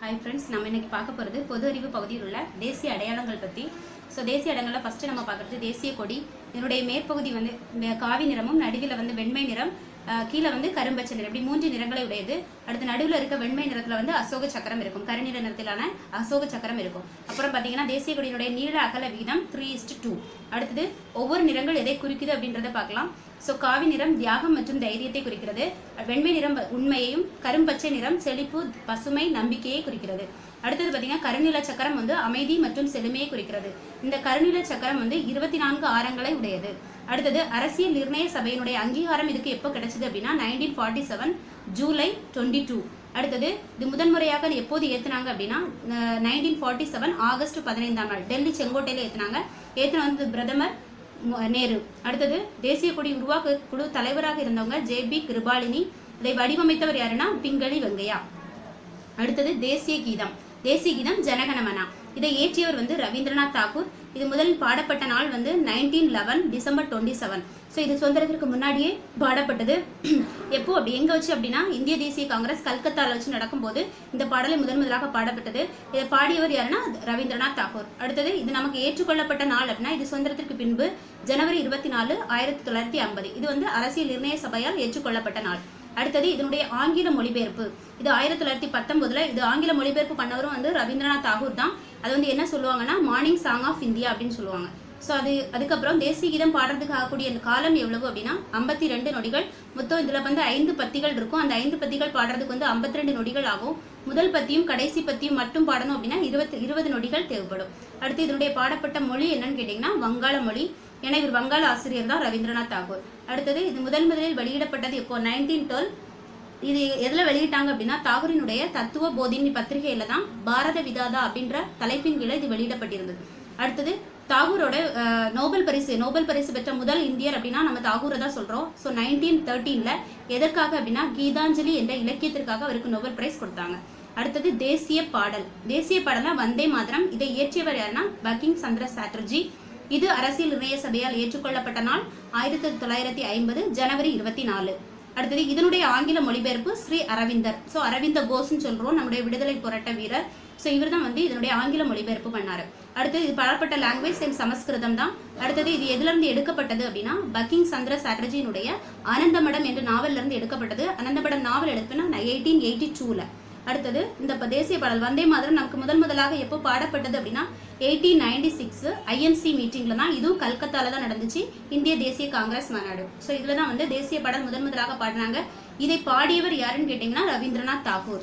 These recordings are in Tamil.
ஹாய் ஃப்ரெண்ட்ஸ் நம்ம இன்னைக்கு பார்க்க போகிறது பொது அறிவு பகுதியில் உள்ள தேசிய அடையாளங்கள் பற்றி ஸோ தேசிய அடையாளங்களில் ஃபஸ்ட்டு நம்ம பார்க்குறது தேசிய கொடி இதனுடைய மேற்பகுதி வந்து இந்த காவி நிறமும் நடுவில் வந்து வெண்மை நிறம் அஹ், கீழே வந்து கரும்பச்சை நிறம் இப்படி மூன்று நிறங்களை உடையது அடுத்து நடுவில் இருக்க வெண்மை நிறத்தில் வந்து அசோக சக்கரம் இருக்கும் கருநிற நிறத்திலான அசோக சக்கரம் இருக்கும் அப்புறம் பார்த்தீங்கன்னா தேசிய கொடியினுடைய நீள அகல வீதம் த்ரீ இஸ்ட் டூ அடுத்தது ஒவ்வொரு நிறங்கள் எதை குறிக்குது அப்படின்றத பார்க்கலாம் ஸோ காவி நிறம் தியாகம் மற்றும் தைரியத்தை குறிக்கிறது வெண்மை நிறம் உண்மையையும் கரும்பச்சை நிறம் செழிப்பு பசுமை நம்பிக்கையை குறிக்கிறது அடுத்தது பார்த்தீங்கன்னா கருநில சக்கரம் வந்து அமைதி மற்றும் செழுமையை குறிக்கிறது இந்த கருநில சக்கரம் வந்து இருபத்தி நான்கு ஆரங்களை உடையது அடுத்தது அரசியல் நிர்ணய சபையினுடைய அங்கீகாரம் இதுக்கு எப்போ கிடைச்சது அப்படின்னா nineteen forty seven July twenty two அடுத்தது இது முதன்முறையாக எப்போது ஏத்துனாங்க அப்படின்னா நைன்டீன் ஃபார்ட்டி செவன் ஆகஸ்ட் பதினைந்தாம் நாள் டெல்லி செங்கோட்டையில ஏத்துனாங்க ஏத்துன வந்து பிரதமர் மு- நேரு அடுத்தது தேசிய கொடி உருவாக்க குழு தலைவராக இருந்தவங்க ஜே பி கிருபாலினி இதை வடிவமைத்தவர் யாருன்னா பிங்களி வெங்கையா அடுத்தது தேசிய கீதம் தேசிய கீதம் ஜனகணமனா இதை இயற்றியவர் வந்து ரவீந்திரநாத் தாகூர் இது முதல் பாடப்பட்ட நாள் வந்து nineteen eleven December twenty seven so இது சுதந்திரத்திற்கு முன்னாடியே பாடப்பட்டது எப்போ அப்படி எங்க வச்சு அப்படின்னா இந்திய தேசிய காங்கிரஸ் கல்கத்தால வச்சு நடக்கும்போது இந்த பாடலை முதன் முதலாக பாடப்பட்டது இதை பாடியவர் யாருன்னா ரவீந்திரநாத் தாகூர் அடுத்தது இது நமக்கு ஏற்றுக்கொள்ளப்பட்ட நாள் அப்படின்னா இது சுதந்திரத்திற்கு பின்பு ஜனவரி இருபத்தி நாலு ஆயிரத்தி தொள்ளாயிரத்தி ஐம்பது இது வந்து அரசியல் நிர்ணய சபையால் ஏற்றுக்கொள்ளப்பட்ட நாள் அடுத்தது இதனுடைய ஆங்கில மொழிபெயர்ப்பு இது ஆயிரத்தி தொள்ளாயிரத்தி பத்தொன்பதுல இது ஆங்கில மொழிபெயர்ப்பு பண்ணவரும் வந்து ரவீந்திரநாத் தாகூர் தான் அது வந்து என்ன சொல்லுவாங்கன்னா மார்னிங் சாங் ஆஃப் இந்தியா அப்படின்னு சொல்லுவாங்க ஸோ அது அதுக்கப்புறம் தேசிய கீதம் பாடுறதுக்கு ஆகக்கூடிய அந்த காலம் எவ்வளவு அப்படின்னா ஐம்பத்தி ரெண்டு நொடிகள் மொத்தம் இதுல வந்து ஐந்து பத்திகள் இருக்கும் அந்த ஐந்து பத்திகள் பாடுறதுக்கு வந்து ஐம்பத்தி ரெண்டு நொடிகள் ஆகும் முதல் பத்தியும் கடைசி பத்தியும் மட்டும் பாடணும் அப்படின்னா இருபத்தி இருபது நொடிகள் தேவைப்படும் அடுத்து இதனுடைய பாடப்பட்ட மொழி என்னன்னு கேட்டிங்கன்னா வங்காள மொழி ஏன்னா இவர் வங்காள ஆசிரியர் தான் ரவீந்திரநாத் தாகூர் அடுத்தது இது முதல் முதலில் வெளியிடப்பட்டது இப்போ நைன்டீன் டுவெல் இது எதுல வெளியிட்டாங்க அப்படின்னா தாகூரினுடைய தத்துவ போதினி பத்திரிகையில தான் பாரத விதாதா அப்படின்ற தலைப்பின் கீழே இது வெளியிடப்பட்டிருந்தது அடுத்தது தாகூரோட அஹ், நோபல் பரிசு நோபல் பரிசு பெற்ற முதல் இந்தியர் அப்படின்னா நம்ம தாகூரை தான் சொல்றோம் ஸோ நைன்டீன் தேர்ட்டீன்ல எதற்காக அப்படின்னா கீதாஞ்சலி என்ற இலக்கியத்திற்காக அவருக்கு நோபல் பிரைஸ் கொடுத்தாங்க அடுத்தது தேசிய பாடல் தேசிய பாடல்னா வந்தே மாதரம் இதை இயற்றியவர் யாருன்னா பக்கிங் சந்திர சாட்டர்ஜி இது அரசியல் நிர்ணய சபையால் ஏற்றுக்கொள்ளப்பட்ட நாள் ஆயிரத்தி தொள்ளாயிரத்தி ஐம்பது ஜனவரி இருபத்தி நாலு அடுத்தது இதனுடைய ஆங்கில மொழிபெயர்ப்பு ஸ்ரீ அரவிந்தர் ஸோ அரவிந்த கோஸ்ன்னு சொல்றோம் நம்முடைய விடுதலை போராட்ட வீரர் ஸோ இவர் தான் வந்து இதனுடைய ஆங்கில மொழிபெயர்ப்பு பண்ணாரு அடுத்தது இது பாடப்பட்ட லாங்குவேஜ் சேம் சமஸ்கிருதம் தான் அடுத்தது இது எதுல இருந்து எடுக்கப்பட்டது அப்படின்னா பக்கிங் சந்திர சாட்டர்ஜியினுடைய ஆனந்தமடம் என்ற நாவல்ல இருந்து எடுக்கப்பட்டது ஆனந்தமடம் நாவல் எடுத்துன்னா எயிட்டீன் எயிட்டி டூல அடுத்தது இந்த ப- தேசிய பாடல் வந்தே மாதரம் நமக்கு முதல் முதலாக எப்போ பாடப்பட்டது அப்படின்னா எயிட்டீன் நைன்டி சிக்ஸ் ஐஎன்சி மீட்டிங்ல தான் இதுவும் கல்கத்தால தான் நடந்துச்சு இந்திய தேசிய காங்கிரஸ் மாநாடு ஸோ இதுல தான் வந்து தேசிய பாடல் முதன் முதலாக பாடினாங்க இதை பாடியவர் யாருன்னு கேட்டிங்கன்னா ரவீந்திரநாத் தாகூர்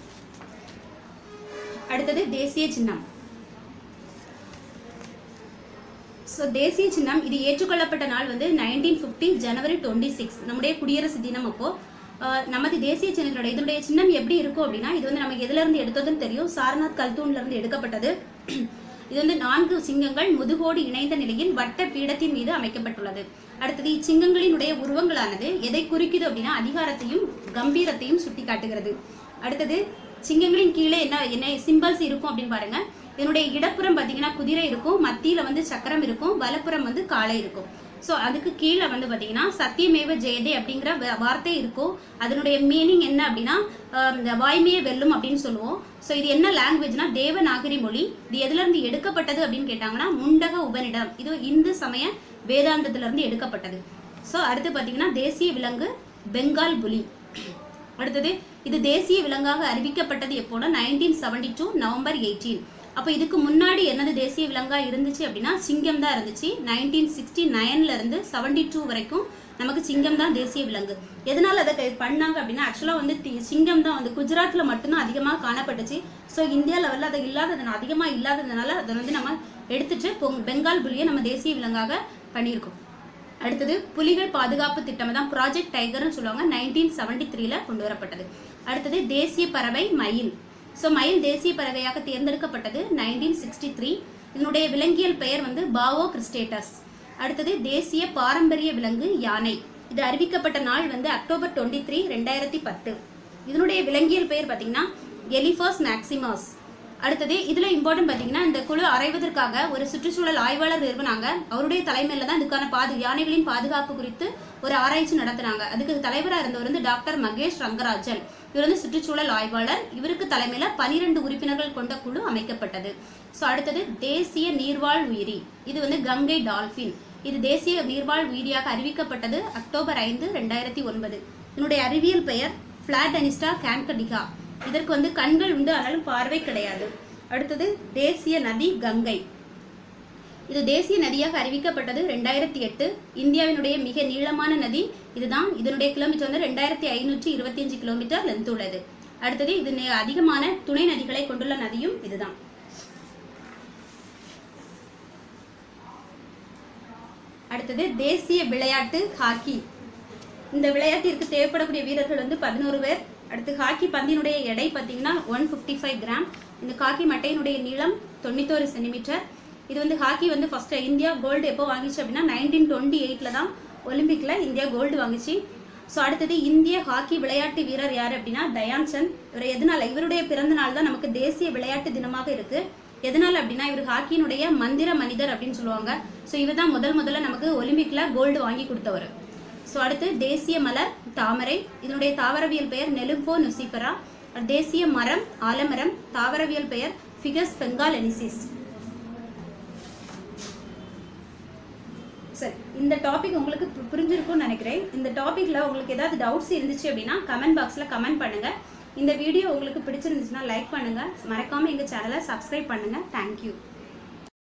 அடுத்தது தேசிய சின்னம் ஸோ தேசிய சின்னம் இது ஏற்றுக்கொள்ளப்பட்ட நாள் வந்து நைன்டீன் ஃபிஃப்டி ஜனவரி டுவெண்ட்டி சிக்ஸ் நம்முடைய குடியரசு தினம் அப்போ ஆஹ், நமது தேசிய சின்னத்தினுடைய இதனுடைய சின்னம் எப்படி இருக்கும் அப்படின்னா இது வந்து நமக்கு எதுல இருந்து எடுத்ததுன்னு தெரியும் சாரநாத் கல்தூன்ல இருந்து எடுக்கப்பட்டது இது வந்து நான்கு சிங்கங்கள் முதுகோடு இணைந்த நிலையில் வட்ட பீடத்தின் மீது அமைக்கப்பட்டுள்ளது அடுத்தது இச்சிங்கங்களினுடைய உருவங்களானது எதை குறிக்குது அப்படின்னா அதிகாரத்தையும் கம்பீரத்தையும் சுட்டி காட்டுகிறது அடுத்தது சிங்கங்களின் கீழே என்ன என்ன சிம்பல்ஸ் இருக்கும் அப்படின்னு பாருங்க இதனுடைய இடப்புறம் பாத்தீங்கன்னா குதிரை இருக்கும் மத்தியில வந்து சக்கரம் இருக்கும் வலப்புறம் வந்து காளை இருக்கும் சோ அதுக்கு கீழே வந்து பாத்தீங்கன்னா சத்தியமேவ ஜெயதே அப்படிங்கிற வ- வார்த்தை இருக்கும் அதனுடைய மீனிங் என்ன அப்படின்னா ஆஹ், இந்த வாய்மையை வெல்லும் அப்படின்னு சொல்லுவோம் சோ இது என்ன லாங்குவேஜ்னா தேவநாகரி மொழி இது எதுல இருந்து எடுக்கப்பட்டது அப்படின்னு கேட்டாங்கன்னா முண்டக உபநிடம் இது இந்து சமய வேதாந்தத்துல இருந்து எடுக்கப்பட்டது சோ அடுத்து பாத்தீங்கன்னா தேசிய விலங்கு பெங்கால் புலி அடுத்தது இது தேசிய விலங்காக அறிவிக்கப்பட்டது எப்போனா nineteen seventy two November eighteen அப்போ இதுக்கு முன்னாடி என்னது தேசிய விலங்கா இருந்துச்சு அப்படின்னா சிங்கம் தான் இருந்துச்சு நைன்டீன் சிக்ஸ்டி நைன்ல இருந்து செவன்டி டூ வரைக்கும் நமக்கு சிங்கம் தான் தேசிய விலங்கு எதனால அதை க- பண்ணாங்க அப்படின்னா ஆக்சுவலாக வந்து தி- சிங்கம் தான் வந்து குஜராத்ல மட்டும்தான் அதிகமாக காணப்பட்டுச்சு ஸோ இந்தியா லெவலில் அது இல்லாதது அதிகமாக இல்லாததுனால அதை வந்து நம்ம எடுத்துட்டு பொங்- பெங்கால் புலியை நம்ம தேசிய விலங்காக பண்ணியிருக்கோம் அடுத்தது புலிகள் பாதுகாப்பு திட்டம் தான் ப்ராஜெக்ட் டைகர்னு சொல்லுவாங்க நைன்டீன் செவன்டி த்ரீல கொண்டு வரப்பட்டது அடுத்தது தேசிய பறவை மயில் ஸோ மயில் தேசிய பறவையாக தேர்ந்தெடுக்கப்பட்டது நைன்டீன் சிக்ஸ்டி த்ரீ இதனுடைய விலங்கியல் பெயர் வந்து பாவோ கிறிஸ்டேட்டஸ் அடுத்தது தேசிய பாரம்பரிய விலங்கு யானை இது அறிவிக்கப்பட்ட நாள் வந்து அக்டோபர் டுவெண்ட்டி த்ரீ ரெண்டாயிரத்தி பத்து இதனுடைய விலங்கியல் பெயர் பார்த்தீங்கன்னா எலிஃபஸ் மேக்சிமாஸ் அடுத்தது இதுல இம்பார்ட்டன்ட் பாத்தீங்கன்னா இந்த குழு அறைவதற்காக ஒரு சுற்றுச்சூழல் ஆய்வாளர் நிறுவனாங்க அவருடைய தலைமையில தான் இதுக்கான பாது யானைகளின் பாதுகாப்பு குறித்து ஒரு ஆராய்ச்சி நடத்தினாங்க அதுக்கு தலைவராக இருந்தவர் வந்து டாக்டர் மகேஷ் ரங்கராஜன் இவர் வந்து சுற்றுச்சூழல் ஆய்வாளர் இவருக்கு தலைமையில பனிரெண்டு உறுப்பினர்கள் கொண்ட குழு அமைக்கப்பட்டது ஸோ அடுத்தது தேசிய நீர்வாழ் உயிரி இது வந்து கங்கை டால்பின் இது தேசிய நீர்வாழ் உயிரியாக அறிவிக்கப்பட்டது அக்டோபர் ஐந்து ரெண்டாயிரத்தி ஒன்பது இதனுடைய அறிவியல் பெயர் பிளாட் அனிஸ்டா கேன்கடிகா இதற்கு வந்து கண்கள் உண்டு ஆனாலும் பார்வை கிடையாது அடுத்தது தேசிய நதி கங்கை இது தேசிய நதியாக அறிவிக்கப்பட்டது ரெண்டாயிரத்தி எட்டு இந்தியாவினுடைய மிக நீளமான நதி இதுதான் இதனுடைய கிலோமீட்டர் வந்து ரெண்டாயிரத்தி ஐநூற்றி இருபத்தி அஞ்சு கிலோமீட்டர் லென்த் உள்ளது அடுத்தது இது நெ- அதிகமான துணை நதிகளை கொண்டுள்ள நதியும் இதுதான் அடுத்தது தேசிய விளையாட்டு ஹாக்கி இந்த விளையாட்டிற்கு தேவைப்படக்கூடிய வீரர்கள் வந்து பதினோரு பேர் அடுத்து ஹாக்கி பந்தினுடைய எடை பார்த்தீங்கன்னா ஒன் ஃபிஃப்டி ஃபைவ் கிராம் இந்த ஹாக்கி மட்டையினுடைய நீளம் தொண்ணூத்தோரு சென்டிமீட்டர் இது வந்து ஹாக்கி வந்து ஃபர்ஸ்ட் இந்தியா கோல்டு எப்போ வாங்கிச்சு அப்படின்னா நைன்டீன் டுவெண்ட்டி எயிட்ல தான் ஒலிம்பிக்ல இந்தியா கோல்டு வாங்குச்சு ஸோ அடுத்தது இந்திய ஹாக்கி விளையாட்டு வீரர் யார் அப்படின்னா தயான் சந்த் இவர் எதனால இவருடைய பிறந்த நாள் தான் நமக்கு தேசிய விளையாட்டு தினமாக இருக்கு எதனால அப்படின்னா இவர் ஹாக்கியினுடைய மந்திர மனிதர் அப்படின்னு சொல்லுவாங்க ஸோ இவர் தான் முதல் முதல்ல நமக்கு ஒலிம்பிக்ல கோல்டு வாங்கி கொடுத்தவர் ஸோ அடுத்து தேசிய மலர் தாமரை இதனுடைய தாவரவியல் பெயர் நெலும்போ நுசிஃபரா தேசிய மரம் ஆலமரம் தாவரவியல் பெயர் ஃபிகஸ் பெங்காலெனிசிஸ் சரி இந்த டாபிக் உங்களுக்கு பு- புரிஞ்சிருக்கும்னு நினைக்கிறேன் இந்த டாபிக்ல உங்களுக்கு ஏதாவது டவுட்ஸ் இருந்துச்சு அப்படின்னா கமெண்ட் பாக்ஸ்ல கமெண்ட் பண்ணுங்க இந்த வீடியோ உங்களுக்கு பிடிச்சிருந்துச்சுன்னா லைக் பண்ணுங்க மறக்காம எங்க சேனலை சப்ஸ்கிரைப் பண்ணுங்க தேங்க்யூ